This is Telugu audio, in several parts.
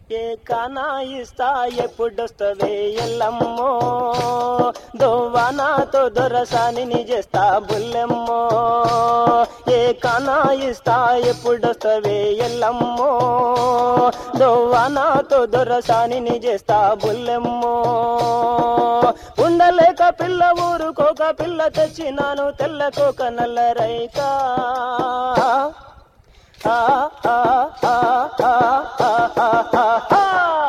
ఏ కానా ఇస్తా ఎప్పుడొస్తవే ఎల్లమ్మో దోవానాతో దొరసాని చేస్తా బుల్లెమ్మో ఏ కానా ఇస్తా ఎప్పుడొస్తవే ఎల్లమ్మో దోవానాతో దొరసాని చేస్తా బుల్లెమ్మో ఉండలేక పిల్ల ఊరుకోక పిల్ల తెచ్చినాను తెల్లకోక నల్ల రైకా ఆ ఆ ఆ ఆ ఆ ఆ ఆ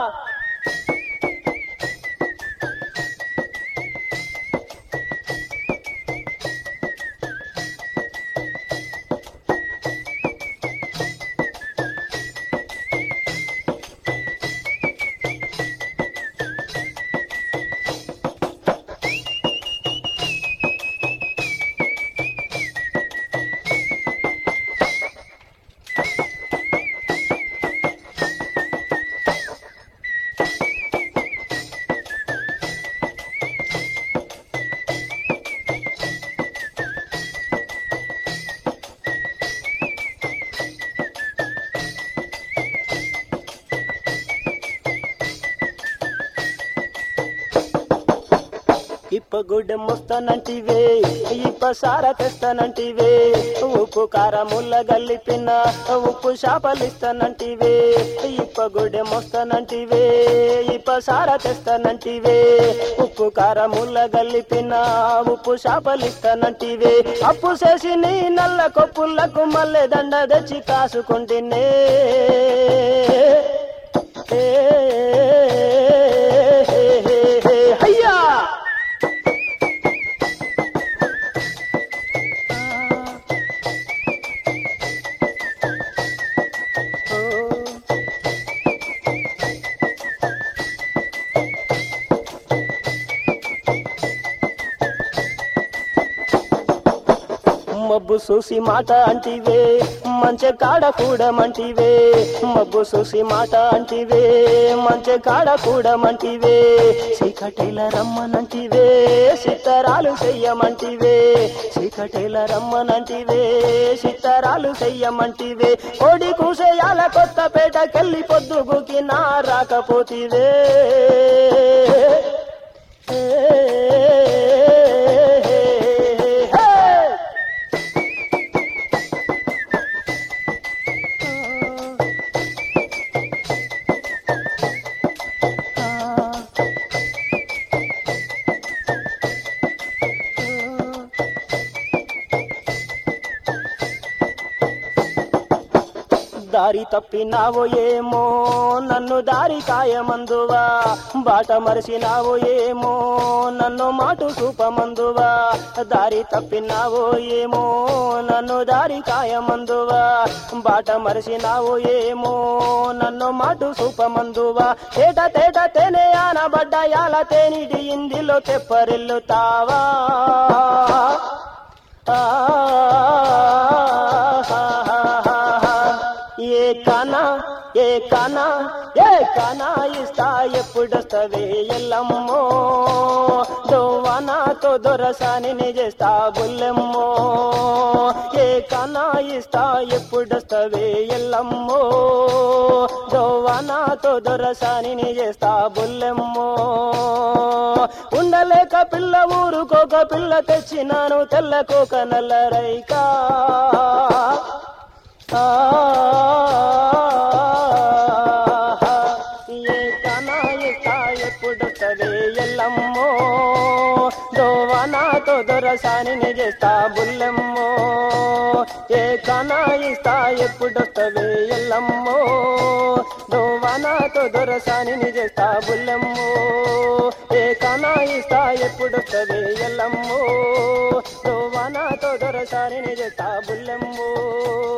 ఇప్పగుడ్డ మొస్తానంటివే ఇప్ప సార తెస్తానంటివే ఉప్పు కారముల్ల గల్లిపిన ఉప్పు శాపలిస్తానంటివే ఇప్పగుడ్డ మొస్తానంటివే ఇప్ప సార తెస్తానంటివే ఉప్పు కారముల్ల గల్లిపిన ఉప్పు శాపలిస్తానంటివే అప్పు చేసి నీ నల్ల కొప్పులకు మల్లె దండ తెచ్చి కాసుకుంటేనే ఏ అయ్యా మబ్బు చూసి మాట అంటివే మంచె కాడ కూడమంటివే మబ్బు చూసి మాట అంటివే మంచె కాడ కూడమంటివే చీకటేల రమ్మనంటివే సిత్తరాలు చెయ్యమంటివే చీకటేల రమ్మనంటివే సిత్తరాలు చెయ్యమంటివే కోడి కూసేయాల కొత్త పేటకెళ్ళి పొద్దుగుకి నా రాకపోతివే హే దారి తప్పినావో ఏమో నన్ను దారి కాయమందువా బాట మరిసినావో ఏమో నన్ను మాటు చూపమందువా దారి తప్పినావో ఏమో నన్ను దారి కాయమందువా బాట మరిసినావో ఏమో నన్ను మాటు చూపమందువా తేట తేట తేనే ఆనబడ్డ యాల తేనిడి ఇందిలో తెప్పరిల్లుతావా ఏ కానా ఏ కానా ఏ కానా ఇస్తా ఎప్పుడొస్తవే ఎల్లమ్మో దోవానాతో దొరసాని చేస్తా బుల్లెమ్మో ఏ కానా ఇస్తా ఎప్పుడొస్తవే ఎల్లమ్మో దోవానాతో దొరసాని చేస్తా బుల్లెమ్మో ఉండలేక పిల్ల ఊరుకోక పిల్ల తెచ్చినాను తెల్లకోక నల్ల రైకా ఆ ఏ కనా ఇస్తా ఎప్పుడొస్తవే ఎల్లమ్మో దోవనాతో దొరసాని చేస్తా బుల్లెమ్మో ఏ కనా ఇస్తా ఎప్పుడొస్తవే ఎల్లమ్మో దోవనాతో దొరసాని చేస్తా బుల్లెమ్మో ఏ కనా ఇస్తా ఎప్పుడొస్తవే ఎల్లమ్మో దోవనాతో దొరసాని చేస్తా బుల్లెమ్మో